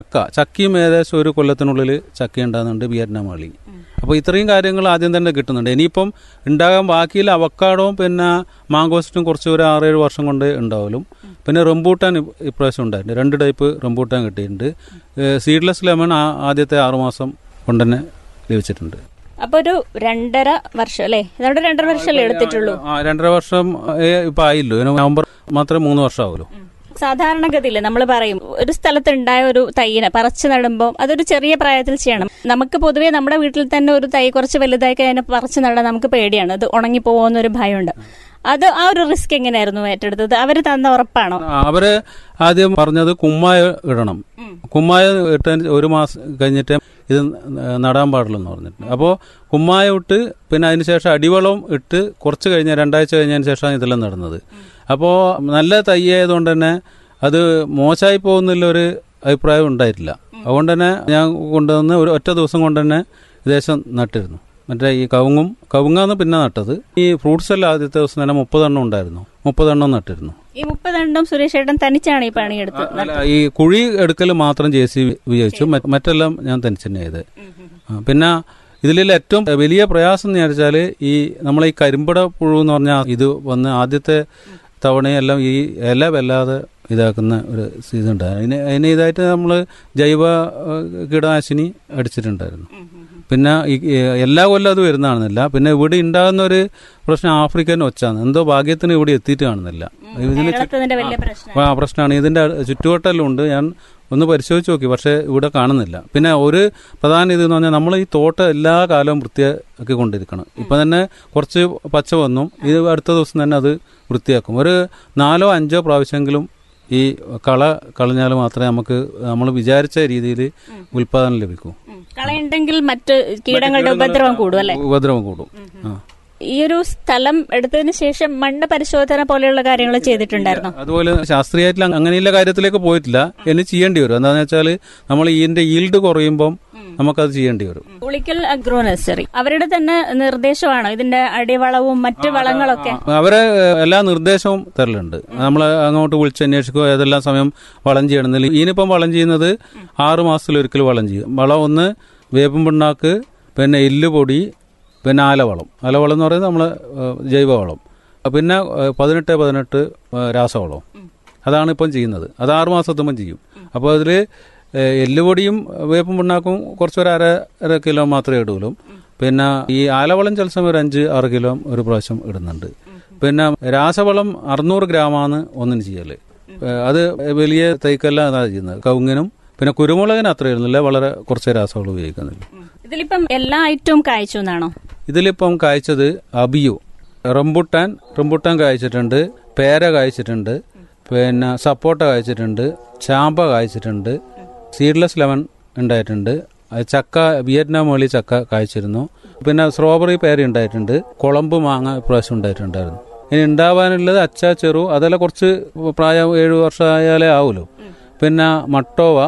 ചക്ക ചക്കയും ഏകദേശം ഒരു കൊല്ലത്തിനുള്ളിൽ ചക്ക ഉണ്ടാകുന്നുണ്ട് വിയറ്റ്നാം മാളി അപ്പോൾ ഇത്രയും കാര്യങ്ങൾ ആദ്യം തന്നെ കിട്ടുന്നുണ്ട് ഇനിയിപ്പം ഉണ്ടാകാൻ ബാക്കിയിൽ അവക്കാടവും പിന്നെ മാങ്കോസ്റ്റും കുറച്ച് ഒരു ആറേഴ് വർഷം കൊണ്ട് ഉണ്ടാവലും പിന്നെ റംബൂട്ടാൻ ഇ- ഇപ്രാവശ്യം ഉണ്ടായിട്ടുണ്ട് രണ്ട് ടൈപ്പ് റംബൂട്ടാൻ കിട്ടിയിട്ടുണ്ട് സീഡ്ലെസ് ലെമൺ ആ- ആദ്യത്തെ ആറുമാസം കൊണ്ട് തന്നെ ലഭിച്ചിട്ടുണ്ട് അപ്പൊ ഒരു രണ്ടര വർഷം അല്ലേ ഇതവിടെ രണ്ടര വർഷമല്ലേ എടുത്തിട്ടുള്ളൂ ആ രണ്ടര വർഷം ഏ, ഇപ്പൊ ആയില്ലോ ഇനി നവംബർ മാത്രമേ മൂന്ന് വർഷം ആവുമല്ലോ സാധാരണഗതിയിൽ നമ്മൾ പറയും ഒരു സ്ഥലത്ത് ഉണ്ടായ ഒരു തൈനെ പറിച്ചു നടുമ്പോൾ അതൊരു ചെറിയ പ്രായത്തിൽ ചെയ്യണം നമുക്ക് പൊതുവേ നമ്മുടെ വീട്ടിൽ തന്നെ ഒരു തൈ കുറച്ച് വലുതായി കഴിഞ്ഞാൽ പറിച്ചു നടാൻ നമുക്ക് പേടിയാണ് അത് ഉണങ്ങി പോകുന്നൊരു ഭയമുണ്ട് അത് ആ ഒരു റിസ്ക് എങ്ങനെയായിരുന്നു ഏറ്റെടുത്തത് അവര് തന്ന ഉറപ്പാണോ ആ, അവര് ആദ്യം പറഞ്ഞത് കുമ്മായ ഇടണം കുമ്മായ ഇട്ടതിന് ഒരു മാസം കഴിഞ്ഞിട്ട് ഇത് നടാൻ പാടുള്ളൂ പറഞ്ഞിട്ടുണ്ട് അപ്പോൾ കുമ്മായ ഇട്ട് പിന്നെ അതിനുശേഷം അടിവളം ഇട്ട് കുറച്ച് കഴിഞ്ഞ രണ്ടാഴ്ച കഴിഞ്ഞതിന് ശേഷമാണ് ഇതെല്ലാം നടുന്നത് അപ്പോൾ നല്ല തൈ ആയതുകൊണ്ട് തന്നെ അത് മോശമായി പോകുന്നില്ല ഒരു അഭിപ്രായം ഉണ്ടായിട്ടില്ല അതുകൊണ്ട് തന്നെ ഞാൻ കൊണ്ടുവന്ന് ഒരു ഒറ്റ ദിവസം കൊണ്ട് തന്നെ ഏകദേശം നട്ടിരുന്നു മറ്റേ ഈ കവുങ്ങും കവുങ്ങാന്ന് പിന്നെ നട്ടത് ഈ ഫ്രൂട്ട്സ് എല്ലാം ആദ്യത്തെ ദിവസം തന്നെ മുപ്പതെണ്ണം ഉണ്ടായിരുന്നു മുപ്പതെണ്ണം നട്ടിരുന്നു ഈ മുപ്പതെണ്ണം സുരേഷ് ഏട്ടൻ തനിച്ചാണ് ഈ പണിയെടുത്തത് അല്ല ഈ കുഴി എടുക്കൽ മാത്രം ജെ സി ഉപയോഗിച്ചു മറ്റ് മറ്റെല്ലാം ഞാൻ തനിച്ച് തന്നെ ചെയ്ത് ആ, പിന്നെ ഇതിലുള്ള ഏറ്റവും വലിയ പ്രയാസം എന്ന് വിചാരിച്ചാൽ ഈ നമ്മളെ ഈ കരിമ്പട പുഴു എന്ന് പറഞ്ഞാൽ ഇത് വന്ന് ആദ്യത്തെ തവണയെല്ലാം ഈ ഇല വല്ലാതെ ഇതാക്കുന്ന ഒരു സീസൺ ഉണ്ടായിരുന്നു അതിന് അതിന് ഇതായിട്ട് നമ്മൾ ജൈവ ആ, കീടനാശിനി അടിച്ചിട്ടുണ്ടായിരുന്നു പിന്നെ ഈ ഈ എല്ലാ കൊല്ലം അത് വരുന്നതാണെന്നില്ല പിന്നെ ഇവിടെ ഉണ്ടാകുന്ന ഒരു പ്രശ്നം ആഫ്രിക്കൻ ഒച്ചാണ് എന്തോ ഭാഗ്യത്തിന് ഇവിടെ എത്തിയിട്ട് കാണുന്നില്ല ഇതിന് ചു- കേരളത്തിന്റെ വലിയ പ്രശ്നം ആ പ്രശ്നമാണ് ഇതിന്റെ ചുറ്റുവട്ടെല്ലാം ഉണ്ട് ഞാൻ ഒന്ന് പരിശോധിച്ച് നോക്കി പക്ഷെ ഇവിടെ കാണുന്നില്ല പിന്നെ ഒരു പ്രധാന ഇത് എന്ന് പറഞ്ഞാൽ നമ്മൾ ഈ തോട്ടം എല്ലാ കാലവും വൃത്തിയാക്കി കൊണ്ടിരിക്കണം ഇപ്പൊ തന്നെ കുറച്ച് പച്ച വന്നു ഇത് അടുത്ത ദിവസം തന്നെ അത് വൃത്തിയാക്കും ഒരു നാലോ അഞ്ചോ പ്രാവശ്യമെങ്കിലും ഈ കള കളഞ്ഞാൽ മാത്രമേ നമുക്ക് നമ്മൾ വിചാരിച്ച രീതിയിൽ ഉൽപാദനം ലഭിക്കൂ കളയുണ്ടെങ്കിൽ മറ്റ് കീടങ്ങളുടെ ഉപദ്രവം കൂടും അല്ലെ ഉപദ്രവം കൂടും ആ ഈ ഒരു സ്ഥലം എടുത്തതിന് ശേഷം മണ്ണ് പരിശോധന പോലെയുള്ള കാര്യങ്ങൾ ചെയ്തിട്ടുണ്ടായിരുന്നോ അതുപോലെ ശാസ്ത്രീയമായിട്ട് അങ്ങനെയുള്ള കാര്യത്തിലേക്ക് പോയിട്ടില്ല ഇനി ചെയ്യേണ്ടി വരും എന്താണെന്ന് വെച്ചാൽ നമ്മൾ ഇതിന്റെ ഈൽഡ് കുറയുമ്പം നമുക്കത് ചെയ്യേണ്ടി വരും ഉളിക്കൽ അഗ്രോ നഴ്സറി അവരുടെ തന്നെ നിർദ്ദേശമാണോ ഇതിന്റെ അടിവളവും മറ്റ് വളങ്ങളൊക്കെ അവരെ എല്ലാ നിർദ്ദേശവും തരലുണ്ട് നമ്മൾ അങ്ങോട്ട് വിളിച്ചന്വേഷിക്കുക ഏതെല്ലാം സമയം വളം ചെയ്യണമെന്നില്ല ഇതിനിപ്പം വളം ചെയ്യുന്നത് ആറ് മാസത്തിലൊരിക്കൽ വളം ചെയ്യും വളം ഒന്ന് വേപ്പും പിണ്ണാക്ക് പിന്നെ എല്ലുപൊടി പിന്നെ ആലവളം ആലവളം എന്ന് പറയുന്നത് നമ്മൾ ജൈവവളം പിന്നെ ഏഹ്, പതിനെട്ട് പതിനെട്ട് ഏഹ്, രാസവളം അതാണ് ഇപ്പം ചെയ്യുന്നത് അത് ആറ് മാസത്തുമ്പം ചെയ്യും അപ്പോൾ അതിൽ എല്ലുപൊടിയും വേപ്പും പിണ്ണാക്കും കുറച്ചൊരു അര അര കിലോ മാത്രമേ ഇടുള്ളൂ പിന്നെ ഈ ആലവളം ചില സമയം ഒരു അഞ്ച് ആറ് കിലോ ഒരു പ്രാവശ്യം ഇടുന്നുണ്ട് പിന്നെ രാസവളം അറുന്നൂറ് ഗ്രാമാണ് ഒന്നിന് ചെയ്യല് ഏഹ് അത് വലിയ തൈക്കല്ല അതാണ് ചെയ്യുന്നത് കവുങ്ങിനും പിന്നെ കുരുമുളകിന് അത്ര ഇടുന്നില്ല വളരെ കുറച്ച് രാസവളം ഉപയോഗിക്കുന്നില്ല ഇതിലിപ്പം എല്ലാ ഐറ്റവും കായ്ച്ചു എന്നാണോ ഇതിലിപ്പം കായ്ച്ചത് അബിയു റംബുട്ടാൻ റംബുട്ടാൻ കായ്ച്ചിട്ടുണ്ട് പേര കായ്ച്ചിട്ടുണ്ട് പിന്നെ സപ്പോട്ട കായ്ച്ചിട്ടുണ്ട് ചാമ്പ കായ്ച്ചിട്ടുണ്ട് സീഡ്ലെസ് ലെമൺ ഉണ്ടായിട്ടുണ്ട് അത് ചക്ക വിയറ്റ്നാം മേളി ചക്ക കായ്ച്ചിരുന്നു പിന്നെ സ്ട്രോബെറി പേര ഉണ്ടായിട്ടുണ്ട് കുളമ്പ് മാങ്ങ ഇപ്രാവശ്യം ഉണ്ടായിട്ടുണ്ടായിരുന്നു ഇനി ഉണ്ടാവാനുള്ളത് അച്ച ചെറു അതെല്ലാം കുറച്ച് പ്രായം ഏഴു വർഷമായാലേ ആവുമല്ലോ പിന്നെ മട്ടോവ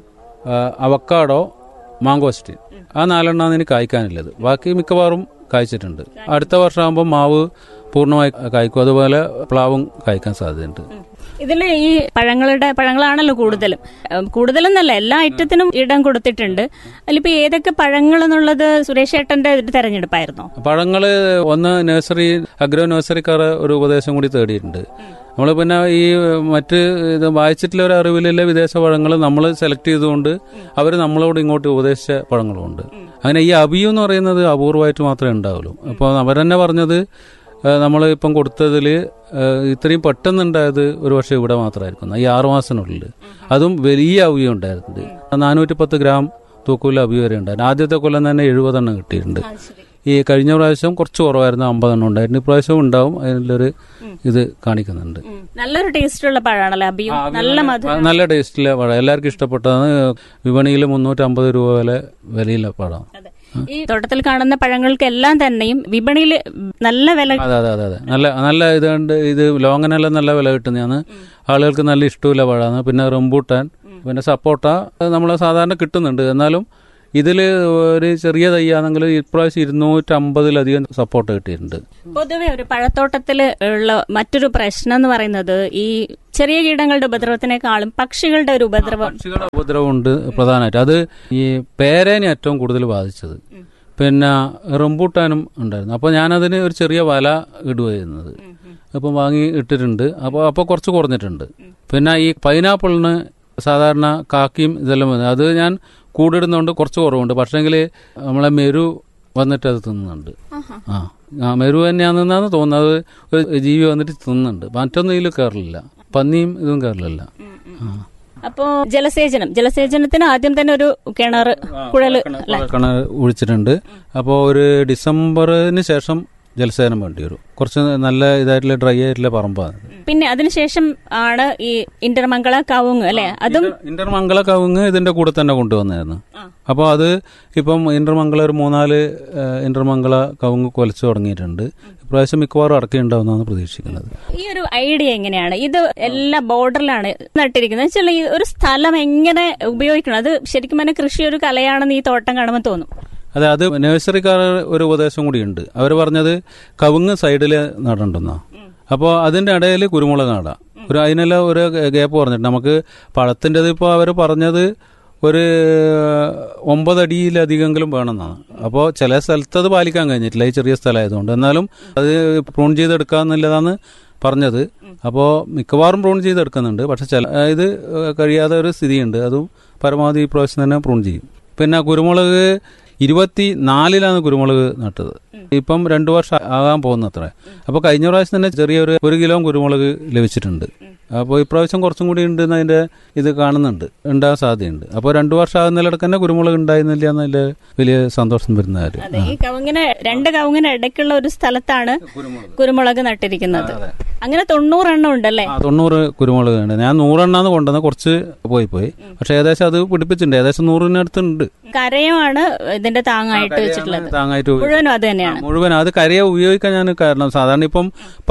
ആ, അവക്കാഡോ മാങ്കോസ്റ്റിൻ ആ നാലെണ്ണമാണ് ഇനി കായ്ക്കാനുള്ളത് ബാക്കി മിക്കവാറും കായ്ച്ചിട്ടുണ്ട് അടുത്ത വർഷമാകുമ്പോൾ മാവ് പൂർണ്ണമായി കായ്ക്കും അതുപോലെ പ്ലാവും കായ്ക്കാൻ സാധ്യതയുണ്ട് ഇതിൽ ഈ പഴങ്ങളുടെ പഴങ്ങളാണല്ലോ കൂടുതലും ഉം, കൂടുതലെന്നല്ല എല്ലാ ഐറ്റത്തിനും ഇടം കൊടുത്തിട്ടുണ്ട് അതിലിപ്പോ ഏതൊക്കെ പഴങ്ങൾ എന്നുള്ളത് സുരേഷ് ഏട്ടന്റെ ഒരു തെരഞ്ഞെടുപ്പായിരുന്നോ പഴങ്ങള് ഒന്ന് നഴ്സറി അഗ്രോ നഴ്സറിക്കാർ ഒരു ഉപദേശം കൂടി തേടിയിട്ടുണ്ട് നമ്മൾ പിന്നെ ഈ മറ്റ് ഇത് വായിച്ചിട്ടുള്ള ഒരു അറിവിലുള്ള വിദേശ പഴങ്ങൾ നമ്മൾ സെലക്ട് ചെയ്തുകൊണ്ട് അവർ നമ്മളോട് ഇങ്ങോട്ട് ഉപദേശിച്ച പഴങ്ങളുമുണ്ട് അങ്ങനെ ഈ അബിയു എന്ന് പറയുന്നത് അപൂർവമായിട്ട് മാത്രമേ ഉണ്ടാവുള്ളൂ അപ്പോൾ അവരെന്നെ പറഞ്ഞത് നമ്മൾ ഇപ്പം കൊടുത്തതിൽ ഇത്രയും പെട്ടെന്നുണ്ടായത് ഒരു പക്ഷേ ഇവിടെ മാത്രമായിരിക്കും ഈ ആറു മാസത്തിനുള്ളിൽ അതും വലിയ അവിയം ഉണ്ടായിട്ടുണ്ട് നാനൂറ്റി പത്ത് ഗ്രാം തൂക്കൂല അബിയ വരെ ഉണ്ടായിരുന്നു ആദ്യത്തെ കൊല്ലം തന്നെ എഴുപതെണ്ണം കിട്ടിയിട്ടുണ്ട് ഈ കഴിഞ്ഞ പ്രാവശ്യം കുറച്ച് കുറവായിരുന്നു അമ്പതെണ്ണം ഉണ്ടായിരുന്നു ഇപ്രാവശ്യം ഉണ്ടാവും അതിലൊരു ഇത് കാണിക്കുന്നുണ്ട് നല്ലൊരു ടേസ്റ്റുള്ള പഴമാണല്ലോ അബിയും നല്ല മധുരം ആ, നല്ല ടേസ്റ്റിലെ പഴം എല്ലാവർക്കും ഇഷ്ടപ്പെട്ടതാണ് വിപണിയിൽ മുന്നൂറ്റമ്പത് രൂപ വില വിലയിലെ പഴം അതെ. ഈ തോട്ടത്തിൽ കാണുന്ന പഴങ്ങൾക്കെല്ലാം തന്നെയും വിപണിയിൽ നല്ല വില അതെ അതെ അതെ അതെ നല്ല നല്ല ഇതുകൊണ്ട് ഇത് ലോങ്ങനെല്ലാം നല്ല വില കിട്ടുന്നതാണ് ആളുകൾക്ക് നല്ല ഇഷ്ടമില്ല പഴമാണ് പിന്നെ റംബൂട്ടാൻ പിന്നെ സപ്പോട്ട നമ്മൾ സാധാരണ കിട്ടുന്നുണ്ട് എന്നാലും ഇതിൽ ഒരു ചെറിയ തയ്യാണെങ്കിൽ ഇപ്രാവശ്യം ഇരുന്നൂറ്റമ്പതിലധികം സപ്പോർട്ട് കിട്ടിയിട്ടുണ്ട് പൊതുവെ ഒരു പഴത്തോട്ടത്തിൽ ഉള്ള മറ്റൊരു പ്രശ്നം എന്ന് പറയുന്നത് ഈ ചെറിയ കീടങ്ങളുടെ ഉപദ്രവത്തിനേക്കാളും പക്ഷികളുടെ ഒരു ഉപദ്രവം പക്ഷികളുടെ ഉപദ്രവമുണ്ട് പ്രധാനമായിട്ട് അത് ഈ പേരേനെ ഏറ്റവും കൂടുതൽ ബാധിച്ചത് പിന്നെ റംബൂട്ടാനും ഉണ്ടായിരുന്നു അപ്പോൾ ഞാനതിന് ഒരു ചെറിയ വല ഇടുകയെന്നത് അപ്പം വാങ്ങി ഇട്ടിട്ടുണ്ട് അപ്പോൾ അപ്പോൾ കുറച്ച് കുറഞ്ഞിട്ടുണ്ട് പിന്നെ ഈ പൈനാപ്പിളിന് സാധാരണ കാക്കിയും ഇതെല്ലാം വന്നത് അത് ഞാൻ കൂടിടുന്നതുകൊണ്ട് കുറച്ച് കുറവുണ്ട് പക്ഷേങ്കിൽ നമ്മളെ മെരു വന്നിട്ട് അത് തിന്നുന്നുണ്ട് ആ ആ മെരു തന്നെയാണെന്നാണ് തോന്നുന്നത് ഒരു ജീവി വന്നിട്ട് തിന്നുന്നുണ്ട് മറ്റൊന്നും ഇതിൽ കയറില്ല പന്നിയും ഇതും കയറില്ല ആ അപ്പോ ജലസേചനം ജലസേചനത്തിന് ആദ്യം തന്നെ ഒരു കിണർ കുഴല് അല്ലെ കിണർ ഒഴിച്ചിട്ടുണ്ട് അപ്പോൾ ഒരു ഡിസംബറിന് ശേഷം ജലസേചനം വേണ്ടി വരും കുറച്ച് നല്ല ഇതായിട്ടുള്ള ഡ്രൈ ആയിട്ടുള്ള പറമ്പാണ് പിന്നെ അതിനുശേഷം ആണ് ഈ ഇന്റർമംഗള കവുങ്ങ് അല്ലെ അതും ഇന്റർമംഗള കവുങ്ങ് ഇതിന്റെ കൂടെ തന്നെ കൊണ്ടുവന്നായിരുന്നു ആ. അപ്പോൾ അത് ഇപ്പം ഇന്റർമംഗള ഒരു മൂന്നാല് ഏഹ്, ഇന്റർമംഗള കവുങ്ങ് കൊലച്ചു തുടങ്ങിയിട്ടുണ്ട് ഇപ്രാവശ്യം മിക്കവാറും അടക്കിയുണ്ടാവുന്നതാണ് പ്രതീക്ഷിക്കുന്നത് ഈ ഒരു ഐഡിയ എങ്ങനെയാണ് ഇത് എല്ലാ ബോർഡറിലാണ് നട്ടിരിക്കുന്നത് വെച്ചാൽ ഈ ഒരു സ്ഥലം എങ്ങനെ ഉപയോഗിക്കണം അത് ശരിക്കും പറഞ്ഞാൽ കൃഷി ഒരു കലയാണെന്ന് ഈ തോട്ടം കാണുമ്പോൾ തോന്നും അതെ അത് നഴ്സറിക്കാർ ഒരു ഉപദേശം കൂടിയുണ്ട് അവർ പറഞ്ഞത് കവുങ്ങ് സൈഡിൽ നടണ്ടെന്നാ അപ്പോൾ അതിന്റെ ഇടയിൽ കുരുമുളക് നടാം ഒരു അതിനെല്ലാം ഒരു ഗ്യാപ്പ് പറഞ്ഞിട്ട് നമുക്ക് പഴത്തിൻ്റെത് ഇപ്പോൾ അവർ പറഞ്ഞത് ഒരു ഒമ്പതടിയിലധികമെങ്കിലും വേണമെന്നാണ് അപ്പോൾ ചില സ്ഥലത്ത് അത് പാലിക്കാൻ കഴിഞ്ഞിട്ടില്ല ഈ ചെറിയ സ്ഥലമായതുകൊണ്ട് എന്നാലും അത് പ്രൂൺ ചെയ്തെടുക്കാമെന്നുള്ളതാണ് പറഞ്ഞത് അപ്പോൾ മിക്കവാറും പ്രൂൺ ചെയ്തെടുക്കുന്നുണ്ട് പക്ഷെ ചില ഇത് കഴിയാതെ ഒരു സ്ഥിതിയുണ്ട് അതും പരമാവധി ഈ പ്രാവശ്യം തന്നെ പ്രൂൺ ചെയ്യും പിന്നെ കുരുമുളക് ഇരുപത്തി നാലിലാണ് കുരുമുളക് നട്ടത് ഇപ്പം രണ്ടു വർഷം ആകാൻ പോകുന്ന അത്ര അപ്പോൾ കഴിഞ്ഞ പ്രാവശ്യം തന്നെ ചെറിയൊരു ഒരു കിലോ കുരുമുളക് ലഭിച്ചിട്ടുണ്ട് അപ്പോൾ ഇപ്രാവശ്യം കുറച്ചും കൂടി ഉണ്ട് അതിന്റെ ഇത് കാണുന്നുണ്ട് ഉണ്ടാകാൻ സാധ്യതയുണ്ട് അപ്പോൾ രണ്ടു വർഷം ആകുന്നതിലടക്കം തന്നെ കുരുമുളക് ഉണ്ടായിരുന്നില്ല എന്നതിൽ വലിയ സന്തോഷം വരുന്ന കാര്യം അതെ ഈ കവുങ്ങിന് രണ്ട് കവുങ്ങിന് ഇടയ്ക്കുള്ള ഒരു സ്ഥലത്താണ് കുരുമുളക് നട്ടിരിക്കുന്നത് അങ്ങനെ തൊണ്ണൂറെണ്ണം ഉണ്ടല്ലേ ആ തൊണ്ണൂറ് കുരുമുളക് ഉണ്ട് ഞാൻ നൂറെണ്ണാന്ന് കൊണ്ടുവന്ന കുറച്ച് പോയി പോയി പക്ഷെ ഏകദേശം അത് പിടിപ്പിച്ചിട്ടുണ്ട് ഏകദേശം നൂറിനടുത്തുണ്ട് കരയമാണ് ഇതിന്റെ താങ്ങായിട്ട് വെച്ചിട്ടുള്ളത് താങ്ങായിട്ട് മുഴുവനും അത് തന്നെയാണ് മുഴുവൻ അത് കരയെ ഉപയോഗിക്കാൻ ഞാൻ കാരണം സാധാരണ ഇപ്പം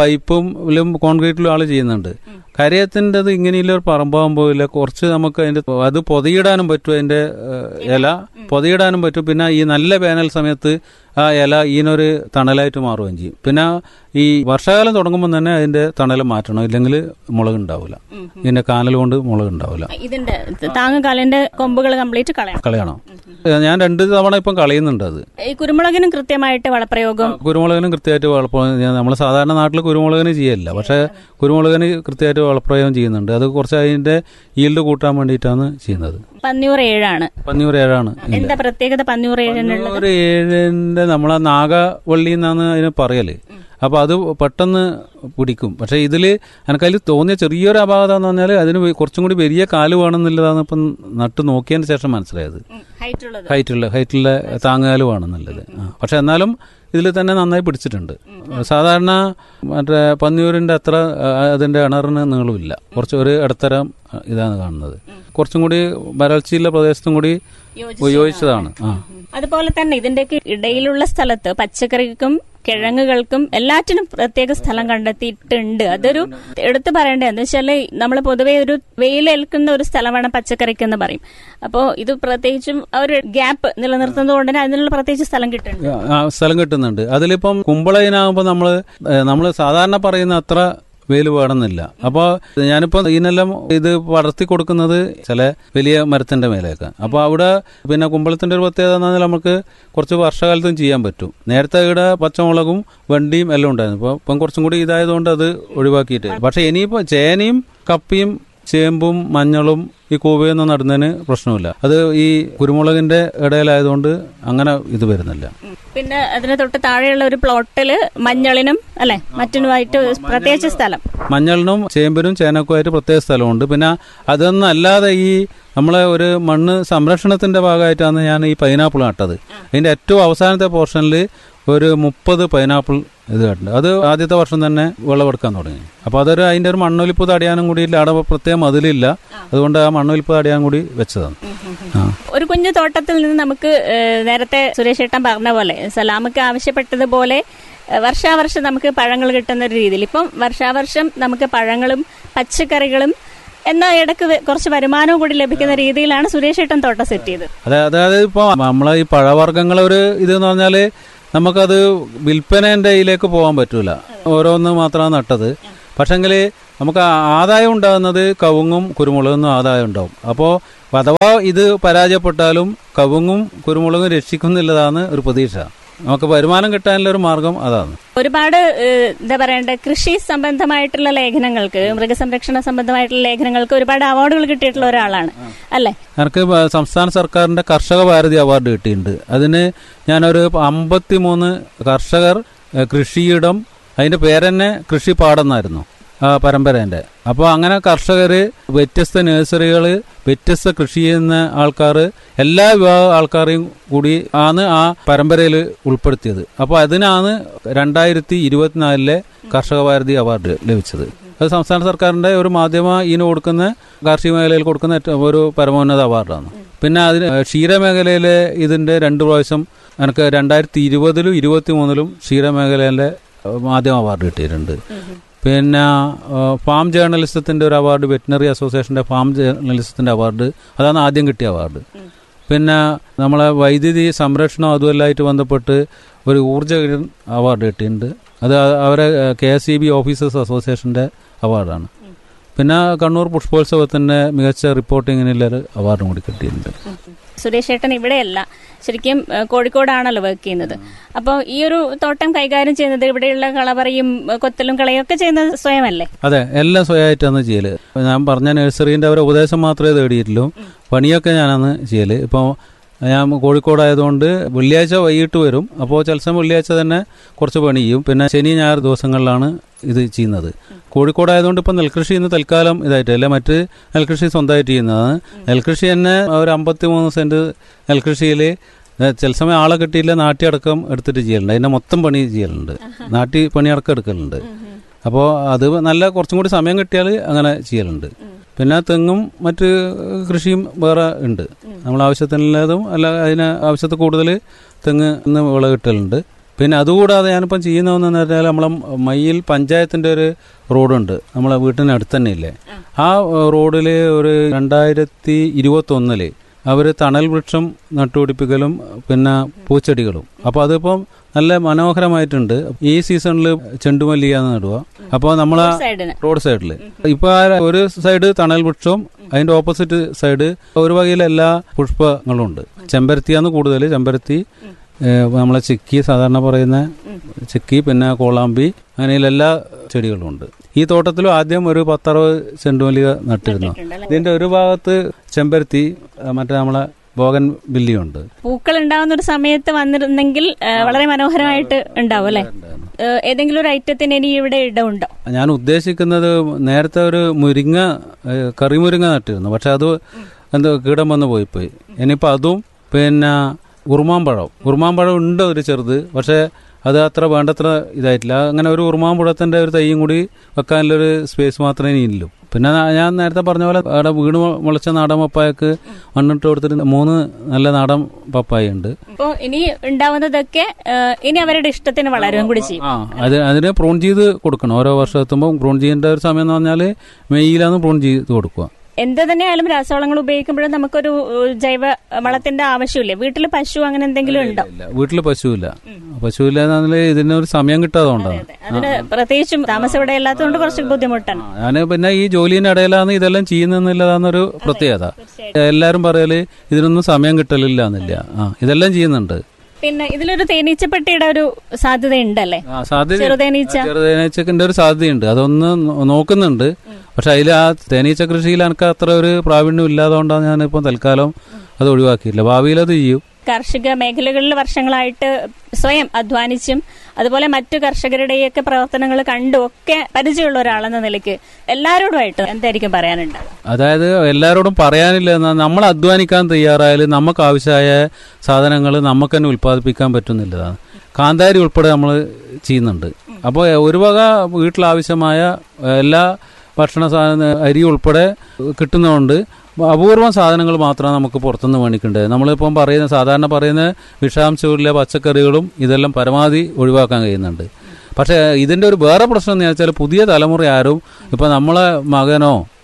പൈപ്പും കോൺക്രീറ്റിലും ആള് ചെയ്യുന്നുണ്ട് കരയത്തിൻ്റെത് ഇങ്ങനെയുള്ള ഒരു പറമ്പാകുമ്പോൾ ഇല്ല കുറച്ച് നമുക്ക് അതിന്റെ അത് പൊതിയിടാനും പറ്റും അതിന്റെ ഏഹ്, ഇല പൊതിയിടാനും പറ്റും പിന്നെ ഈ നല്ല വേനൽ സമയത്ത് ആ ഇല ഈനൊരു തണലായിട്ട് മാറുകയും ചെയ്യും പിന്നെ ഈ വർഷകാലം തുടങ്ങുമ്പോൾ തന്നെ അതിന്റെ തണൽ മാറ്റണം ഇല്ലെങ്കിൽ മുളക് ഉണ്ടാവില്ല ഇതിന്റെ കാനൽ കൊണ്ട് മുളക് ഉണ്ടാവില്ല ഇതിന്റെ താങ്ങുകാലിന്റെ കൊമ്പുകൾ കംപ്ലീറ്റ് കളയണം കളയണം ഞാൻ രണ്ട് തവണ ഇപ്പം കളയുന്നുണ്ട് അത് ഈ കുരുമുളകിനും കൃത്യമായിട്ട് വളപ്രയോഗം കുരുമുളകിനും കൃത്യമായിട്ട് വളപ്രയോഗം നമ്മൾ സാധാരണ നാട്ടിൽ കുരുമുളകിന് ചെയ്യല്ല പക്ഷേ കുരുമുളകിന് കൃത്യമായിട്ട് വളപ്രയോഗം ചെയ്യുന്നുണ്ട് അത് കുറച്ച് അതിന്റെ ഈൽഡ് കൂട്ടാൻ വേണ്ടിയിട്ടാണ് ചെയ്യുന്നത് പന്നിയൂർ ഏഴാണ് പന്നിയൂർ ഏഴാണ് എന്താ പ്രത്യേകത പന്നിയൂർ ഏഴിനുള്ള പന്നിയൂർ ഏഴിന്റെ നമ്മളെ നാഗവള്ളി എന്നാണ് അതിന് പറയല് അപ്പൊ അത് പെട്ടെന്ന് പിടിക്കും പക്ഷെ ഇതില് എനിക്കതിൽ തോന്നിയ ചെറിയൊരു അപാകത എന്ന് പറഞ്ഞാൽ അതിന് കുറച്ചും കൂടി വലിയ കാല് വേണമെന്നുള്ളതാണ് ഇപ്പം നട്ട് നോക്കിയതിന് ശേഷം മനസ്സിലായത് ഹൈറ്റ് ഉള്ളത് ഹൈറ്റുള്ള ഹൈറ്റുള്ള താങ്ങുകാല് വേണമെന്നുള്ളത് ആ. പക്ഷെ എന്നാലും ഇതിൽ തന്നെ നന്നായി പിടിച്ചിട്ടുണ്ട് സാധാരണ മറ്റേ പന്നിയൂരിന്റെ അത്ര ആ, അതിന്റെ അണറിന് നീളമില്ല കുറച്ച് ഒരു ഇടത്തരം ആ, ഇതാണ് കാണുന്നത് കുറച്ചും കൂടി വരൾച്ചയുള്ള പ്രദേശത്തും കൂടി യോജിച്ചതാണ് ആ അതുപോലെ തന്നെ ഇതിന്റെയൊക്കെ ഇടയിലുള്ള സ്ഥലത്ത് പച്ചക്കറിക്കും കിഴങ്ങുകൾക്കും എല്ലാറ്റിനും പ്രത്യേക സ്ഥലം കണ്ടെത്തിയിട്ടുണ്ട് അതൊരു എടുത്തു പറയേണ്ടത് എന്ന് വെച്ചാല് നമ്മൾ പൊതുവെ ഒരു വെയിലേൽക്കുന്ന ഒരു സ്ഥലമാണ് പച്ചക്കറിക്ക് എന്ന് പറയും അപ്പോൾ ഇത് പ്രത്യേകിച്ചും ആ ഒരു ഗ്യാപ്പ് നിലനിർത്തുന്നത് കൊണ്ട് തന്നെ അതിനുള്ള പ്രത്യേകിച്ച് സ്ഥലം കിട്ടുന്നുണ്ട് ആ, സ്ഥലം കിട്ടുന്നുണ്ട് അതിലിപ്പം കുമ്പളയിനാകുമ്പോൾ നമ്മൾ നമ്മൾ സാധാരണ പറയുന്ന അത്ര വെയിൽ വേണമെന്നില്ല അപ്പോൾ ഞാനിപ്പോൾ ഇതിനെല്ലാം ഇത് പടർത്തി കൊടുക്കുന്നത് ചില വലിയ മരത്തിന്റെ മേലേക്ക് അപ്പോൾ അവിടെ പിന്നെ കുമ്പളത്തിന്റെ ഒരു പ്രത്യേകത എന്ന് പറഞ്ഞാൽ നമുക്ക് കുറച്ച് വർഷകാലത്തും ചെയ്യാൻ പറ്റും നേരത്തെ ഇവിടെ പച്ചമുളകും വണ്ടിയും എല്ലാം ഉണ്ടായിരുന്നു ഇപ്പോൾ ഇപ്പം കുറച്ചും കൂടി ഇതായതുകൊണ്ട് അത് ഒഴിവാക്കിയിട്ട് പക്ഷെ ഇനിയിപ്പോൾ ചേനയും കപ്പിയും ചേമ്പും മഞ്ഞളും ഈ കൂവയൊന്നും നടുന്നതിന് പ്രശ്നമില്ല അത് ഈ കുരുമുളകിന്റെ ഇടയിലായതുകൊണ്ട് അങ്ങനെ ഇത് വരുന്നില്ല പിന്നെ അതിന് തൊട്ട് താഴെയുള്ള ഒരു പ്ലോട്ടില് മഞ്ഞളിനും അല്ലെ മറ്റിനുമായിട്ട് പ്രത്യേകിച്ച് സ്ഥലം മഞ്ഞളിനും ചേമ്പിനും ചേനക്കുമായിട്ട് പ്രത്യേക സ്ഥലമുണ്ട് പിന്നെ അതൊന്നും അല്ലാതെ ഈ നമ്മളെ ഒരു മണ്ണ് സംരക്ഷണത്തിന്റെ ഭാഗമായിട്ടാണ് ഞാൻ ഈ പൈനാപ്പിൾ നട്ടത് അതിന്റെ ഏറ്റവും അവസാനത്തെ പോർഷനിൽ ഒരു മുപ്പത് പൈനാപ്പിൾ ഇത് കണ്ട് അത് ആദ്യത്തെ വർഷം തന്നെ വിളവെടുക്കാൻ തുടങ്ങി അപ്പോൾ അതൊരു അതിന്റെ ഒരു മണ്ണൊലിപ്പ് തടയാനും കൂടി ഇല്ല അവിടെ പ്രത്യേകം മതിലില്ല അതുകൊണ്ട് ആ മണ്ണൊലിപ്പ് തടയാൻ കൂടി വെച്ചതാണ് ആ ഒരു കുഞ്ഞു തോട്ടത്തിൽ നിന്ന് നമുക്ക് ഏഹ്, നേരത്തെ സുരേഷ് ഏട്ടൻ പറഞ്ഞ പോലെ സലാമക്ക് ആവശ്യപ്പെട്ടതുപോലെ ഏഹ്, വർഷാവർഷം നമുക്ക് പഴങ്ങൾ കിട്ടുന്ന ഒരു രീതിയിൽ ഇപ്പം വർഷാവർഷം നമുക്ക് പഴങ്ങളും പച്ചക്കറികളും എന്നാൽ ഇടക്ക് വെ- കുറച്ച് വരുമാനവും കൂടി ലഭിക്കുന്ന രീതിയിലാണ് സുരേഷ് ഏട്ടൻ തോട്ടം സെറ്റ് ചെയ്തത് അതെ അതായത് ഇപ്പോൾ നമ്മളെ ഈ പഴവർഗ്ഗങ്ങളെ ഒരു ഇതെന്ന് പറഞ്ഞാല് നമുക്കത് വിൽപ്പനേൻ്റെ ഇതിലേക്ക് പോകാൻ പറ്റൂല ഓരോന്ന് മാത്രമാണ് നട്ടത് പക്ഷെങ്കിൽ നമുക്ക് ആദായം ഉണ്ടാകുന്നത് കവുങ്ങും കുരുമുളകും ആദായം ഉണ്ടാവും അപ്പോൾ അഥവാ ഇത് പരാജയപ്പെട്ടാലും കവുങ്ങും കുരുമുളകും രക്ഷിക്കുന്നില്ലതാണ് ഒരു പ്രതീക്ഷ നമുക്ക് വരുമാനം കിട്ടാനുള്ള ഒരു മാർഗം അതാണ് ഒരുപാട് ഏഹ്, എന്താ പറയണ്ടേ കൃഷി സംബന്ധമായിട്ടുള്ള ലേഖനങ്ങൾക്ക് മൃഗസംരക്ഷണ സംബന്ധമായിട്ടുള്ള ലേഖനങ്ങൾക്ക് ഒരുപാട് അവാർഡുകൾ കിട്ടിയിട്ടുള്ള ഒരാളാണ് അല്ലെ എനിക്ക് ബ- സംസ്ഥാന സർക്കാരിന്റെ കർഷക ഭാരതി അവാർഡ് കിട്ടിയിട്ടുണ്ട് അതിന് ഞാനൊരു അമ്പത്തി മൂന്ന് കർഷകർ ഏഹ്, കൃഷിയിടം അതിന്റെ പേരെന്നെ കൃഷി പാടെന്നായിരുന്നു ആ പരമ്പരേന്റെ അപ്പോൾ അങ്ങനെ കർഷകർ വ്യത്യസ്ത നഴ്സറികൾ വ്യത്യസ്ത കൃഷി ചെയ്യുന്ന ആൾക്കാർ എല്ലാ വിഭാഗം ആൾക്കാരെയും കൂടി ആണ് ആ പരമ്പരയിൽ ഉൾപ്പെടുത്തിയത് അപ്പോൾ അതിനാണ് രണ്ടായിരത്തി ഇരുപത്തിനാലിലെ കർഷക ഭാരതി അവാർഡ് ലഭിച്ചത് അത് സംസ്ഥാന സർക്കാരിന്റെ ഒരു മാധ്യമ ഇതിന് കൊടുക്കുന്ന കാർഷിക മേഖലയിൽ കൊടുക്കുന്ന ഏറ്റവും ഒരു പരമോന്നത അവാർഡാണ് പിന്നെ അതിന് ക്ഷീരമേഖലയിലെ ഇതിന്റെ രണ്ട് പ്രാവശ്യം എനിക്ക് രണ്ടായിരത്തി ഇരുപതിലും ഇരുപത്തി മൂന്നിലും ക്ഷീരമേഖലയിലെ ഏഹ്, മാധ്യമ അവാർഡ് കിട്ടിയിട്ടുണ്ട് പിന്നെ ഏഹ്, ഫാം ജേർണലിസത്തിന്റെ ഒരു അവാർഡ് വെറ്റിനറി അസോസിയേഷന്റെ ഫാം ജേർണലിസത്തിന്റെ അവാർഡ് അതാണ് ആദ്യം കിട്ടിയ അവാർഡ് പിന്നെ നമ്മളെ വൈദ്യുതി സംരക്ഷണം അതുമെല്ലാമായിട്ട് ബന്ധപ്പെട്ട് ഒരു ഊർജ്ജ അവാർഡ് കിട്ടിയിട്ടുണ്ട് അത് അവരെ K S E B officers അസോസിയേഷന്റെ അവാർഡാണ് പിന്നെ കണ്ണൂർ പുഷ്പോത്സവത്തിന്റെ മികച്ച റിപ്പോർട്ടിങ്ങിനുള്ളൊരു അവാർഡും കൂടി കിട്ടിയിട്ടുണ്ട് സുരേഷ് ഏട്ടൻ ഇവിടെയല്ല ശരിക്കും ഏഹ്, കോഴിക്കോടാണല്ലോ വർക്ക് ചെയ്യുന്നത് അപ്പോൾ ഈ ഒരു തോട്ടം കൈകാര്യം ചെയ്യുന്നത് ഇവിടെയുള്ള കളപറയും ഏഹ്, കൊത്തലും കളയും ഒക്കെ ചെയ്യുന്നത് സ്വയമല്ലേ അതെ എല്ലാം സ്വയമായിട്ടാണ് ചെയ്യല് ഞാൻ പറഞ്ഞ നഴ്സറീൻ്റെ അവരെ ഉപദേശം മാത്രമേ തേടിയിട്ടുള്ളൂ പണിയൊക്കെ ഞാനാണ് ചെയ്യല് ഇപ്പോൾ ഞാൻ കോഴിക്കോടായതുകൊണ്ട് വെള്ളിയാഴ്ച വൈകിട്ട് വരും അപ്പോൾ ചില സമയം വെള്ളിയാഴ്ച തന്നെ കുറച്ച് പണി ചെയ്യും പിന്നെ ശനി ഞായർ ദിവസങ്ങളിലാണ് ഇത് ചെയ്യുന്നത് കോഴിക്കോടായതുകൊണ്ട് ഇപ്പം നെൽകൃഷി ഇന്ന് തൽക്കാലം ഇതായിട്ട് അല്ല മറ്റ് നെൽകൃഷി സ്വന്തമായിട്ട് ചെയ്യുന്നതാണ് നെൽകൃഷി തന്നെ ഒരു അമ്പത്തി മൂന്ന് സെന്റ് നെൽകൃഷിയിൽ ചില സമയം ആളെ കിട്ടിയില്ല നാട്ടി അടക്കം എടുത്തിട്ട് ചെയ്യലുണ്ട് അതിന്റെ മൊത്തം പണി ചെയ്യലുണ്ട് നാട്ടി പണി അടക്കം എടുക്കലുണ്ട് അപ്പോൾ അത് നല്ല കുറച്ചും കൂടി സമയം കിട്ടിയാൽ അങ്ങനെ ചെയ്യലുണ്ട് പിന്നെ തെങ്ങും മറ്റ് കൃഷിയും വേറെ ഉണ്ട് നമ്മൾ ആവശ്യത്തിനുള്ളതും അല്ല അതിന് ആവശ്യത്തിൽ കൂടുതൽ തെങ്ങ് ഇന്ന് വിള കിട്ടലുണ്ട് പിന്നെ അതുകൂടാതെ ഞാനിപ്പം ചെയ്യുന്നതെന്ന് പറഞ്ഞാൽ നമ്മളെ മയ്യിൽ പഞ്ചായത്തിന്റെ ഒരു റോഡുണ്ട് നമ്മളെ വീട്ടിനടുത്ത് തന്നെ ഇല്ലേ ആ റോഡിൽ ഒരു രണ്ടായിരത്തി ഇരുപത്തി ഒന്നില് അവര് തണൽ വൃക്ഷം നട്ടുപിടിപ്പിക്കലും പിന്നെ പൂച്ചെടികളും അപ്പൊ അതിപ്പം നല്ല മനോഹരമായിട്ടുണ്ട് ഈ സീസണിൽ ചെണ്ടുമല്ലിയാണ് നടുക അപ്പോൾ നമ്മളെ സൈഡിന് റോഡ് സൈഡിൽ ഇപ്പൊ ആ ഒരു സൈഡ് തണൽ വൃക്ഷവും അതിന്റെ ഓപ്പോസിറ്റ് സൈഡ് ഒരു വകയിൽ എല്ലാ പുഷ്പങ്ങളും ഉണ്ട് ചെമ്പരത്തിയാണ് കൂടുതൽ ചെമ്പരത്തി ഏഹ്, നമ്മളെ ചിക്കി സാധാരണ പറയുന്ന ചിക്കി പിന്നെ കോളാമ്പി അങ്ങനെയുള്ള എല്ലാ ചെടികളും ഉണ്ട് ഈ തോട്ടത്തിലും ആദ്യം ഒരു പത്തറുപത് ചെണ്ടുമല്ലിക നട്ടിരുന്നു ഇതിന്റെ ഒരു ഭാഗത്ത് ചെമ്പരത്തി ഏഹ്, മറ്റേ നമ്മളെ ബോഗൻ ബില്ലിയുണ്ട് പൂക്കൾ ഉണ്ടാവുന്ന ഒരു സമയത്ത് വന്നിരുന്നെങ്കിൽ ഏഹ്, വളരെ മനോഹരമായിട്ട് ഉണ്ടാവും അല്ലെ ഏഹ്, ഏതെങ്കിലും ഒരു ഐറ്റത്തിന് ഇനി ഇവിടെ ഇടമുണ്ടോ ഞാൻ ഉദ്ദേശിക്കുന്നത് നേരത്തെ ഒരു മുരിങ്ങ ഏഹ്, കറിമുരിങ്ങ നട്ടിരുന്നു പക്ഷെ അത് എന്തോ കീടം വന്ന് പോയിപ്പോയി ഇനിയിപ്പോൾ അതും പിന്നെ ഉറുമാമ്പഴം ഉറുമാമ്പഴം ഉണ്ട് ഒരു ചെറുത് പക്ഷെ അത് അത്ര വേണ്ടത്ര ഇതായിട്ടില്ല അങ്ങനെ ഒരു ഉറുമാമ്പഴത്തിന്റെ ഒരു തൈയും കൂടി വെക്കാനുള്ളൊരു സ്പേസ് മാത്രമേ ഇനിയുള്ളൂ പിന്നെ നാ- ഞാൻ നേരത്തെ പറഞ്ഞ പോലെ അവിടെ വീണ് മു- മുളച്ച നാടൻ പപ്പായക്ക് മണ്ണിട്ട് കൊടുത്തിട്ട് മൂന്ന് നല്ല നാടൻ പപ്പായ ഉണ്ട് അപ്പോൾ ഇനി ഉണ്ടാവുന്നതൊക്കെ ഏഹ്, ഇനി അവരുടെ ഇഷ്ടത്തിന് വളരുകയും കൂടി ചെയ്യും ആ അത് അതിന് പ്രൂൺ ചെയ്ത് കൊടുക്കണം ഓരോ വർഷം എത്തുമ്പോൾ പ്രൂൺ ചെയ്യേണ്ട ഒരു സമയം എന്ന് പറഞ്ഞാൽ മെയ്യിലാണ് പ്രൂൺ ചെയ്ത് കൊടുക്കുക എന്ത് തന്നെയായാലും രാസവളങ്ങൾ ഉപയോഗിക്കുമ്പോഴും നമുക്കൊരു ഏഹ്, ജൈവ വളത്തിന്റെ ആവശ്യമില്ലേ വീട്ടിൽ പശു അങ്ങനെ എന്തെങ്കിലും ഉണ്ടോ ഇല്ല വീട്ടിൽ പശുവില്ല പശുവില്ല എന്നാല് ഇതിനൊരു സമയം കിട്ടാതെ കൊണ്ടാണ് അതിന് പ്രത്യേകിച്ചും താമസം ഇവിടെ ഇല്ലാത്തതുകൊണ്ട് കുറച്ച് ബുദ്ധിമുട്ടാണ് ഞാൻ പിന്നെ ഈ ജോലിന്റെ ഇടയിലാണ് ഇതെല്ലാം ചെയ്യുന്നതെന്നുള്ളതാന്നൊരു പ്രത്യേകത എല്ലാരും പറയല് ഇതിനൊന്നും സമയം കിട്ടലില്ല എന്നില്ല ആ ഇതെല്ലാം ചെയ്യുന്നുണ്ട് പിന്നെ ഇതിലൊരു തേനീച്ചപ്പെട്ടിയുടെ ഒരു സാധ്യത ഉണ്ടല്ലേ ആ സാധ്യത ചെറുതേനീച്ച ചെറുതേനീച്ചക്കിന്റെ ഒരു സാധ്യതയുണ്ട് അതൊന്ന് നോ- നോക്കുന്നുണ്ട് പക്ഷെ അതിൽ ആ തേനീച്ച കൃഷിയിൽ എനിക്ക് അത്ര ഒരു പ്രാവീണ്യം ഇല്ലാത്തതുകൊണ്ടാണ് ഞാനിപ്പം തൽക്കാലം അത് ഒഴിവാക്കിയില്ല ഭാവിയിൽ അത് ചെയ്യും കാർഷിക മേഖലകളിൽ വർഷങ്ങളായിട്ട് സ്വയം അധ്വാനിച്ചും അതുപോലെ മറ്റു കർഷകരുടെയൊക്കെ പ്രവർത്തനങ്ങൾ കണ്ടും ഒക്കെ പരിചയമുള്ള ഒരാളെന്ന നിലയ്ക്ക് എല്ലാവരോടുമായിട്ട് എന്തായിരിക്കും പറയാനുണ്ടാവുക അതായത് എല്ലാവരോടും പറയാനില്ല എന്നാൽ നമ്മൾ അധ്വാനിക്കാൻ തയ്യാറായാൽ നമുക്ക് ആവശ്യമായ സാധനങ്ങൾ നമുക്ക് തന്നെ ഉൽപ്പാദിപ്പിക്കാൻ പറ്റുന്നില്ലതാണ് കാന്താരി ഉൾപ്പെടെ നമ്മൾ ചെയ്യുന്നുണ്ട് അപ്പോൾ ഒരു വക വീട്ടിലാവശ്യമായ എല്ലാ ഭക്ഷണ സാധന അരി ഉൾപ്പെടെ കിട്ടുന്നതുകൊണ്ട് അപൂർവം സാധനങ്ങൾ മാത്രമാണ് നമുക്ക് പുറത്തുനിന്ന് മേടിക്കേണ്ടത് നമ്മളിപ്പം പറയുന്ന സാധാരണ പറയുന്ന വിഷാംശമുള്ള പച്ചക്കറികളും ഇതെല്ലാം പരമാവധി ഒഴിവാക്കാൻ കഴിയുന്നുണ്ട് പക്ഷേ ഇതിന്റെ ഒരു വേറെ പ്രശ്നം എന്ന് വെച്ചാൽ പുതിയ തലമുറ ആരും ഇപ്പൊ നമ്മളെ മകനോ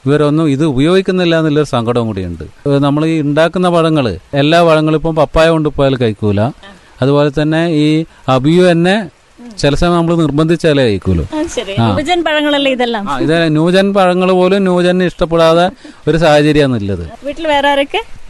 ഇവരൊന്നും ഇത് ഉപയോഗിക്കുന്നില്ല എന്നുള്ളൊരു സങ്കടവും കൂടിയുണ്ട് നമ്മൾ ഈ ഉണ്ടാക്കുന്ന പഴങ്ങൾ എല്ലാ പഴങ്ങളും ഇപ്പം പപ്പായ കൊണ്ടുപോയാൽ കഴിക്കൂല അതുപോലെ തന്നെ ഈ അബിയു തന്നെ ചില സമയം നമ്മൾ നിർബന്ധിച്ചാലേ കഴിക്കൂലൂ ആ, ശരി യുവജൻ പഴങ്ങളല്ലേ ഇതെല്ലാം ആ ഇത് ന്യൂജൻ പഴങ്ങൾ പോലും ന്യൂജന് ഇഷ്ടപ്പെടാതെ ഒരു സാഹചര്യമാണ് ഉള്ളത് വീട്ടിൽ വേറെ ആരൊക്കെ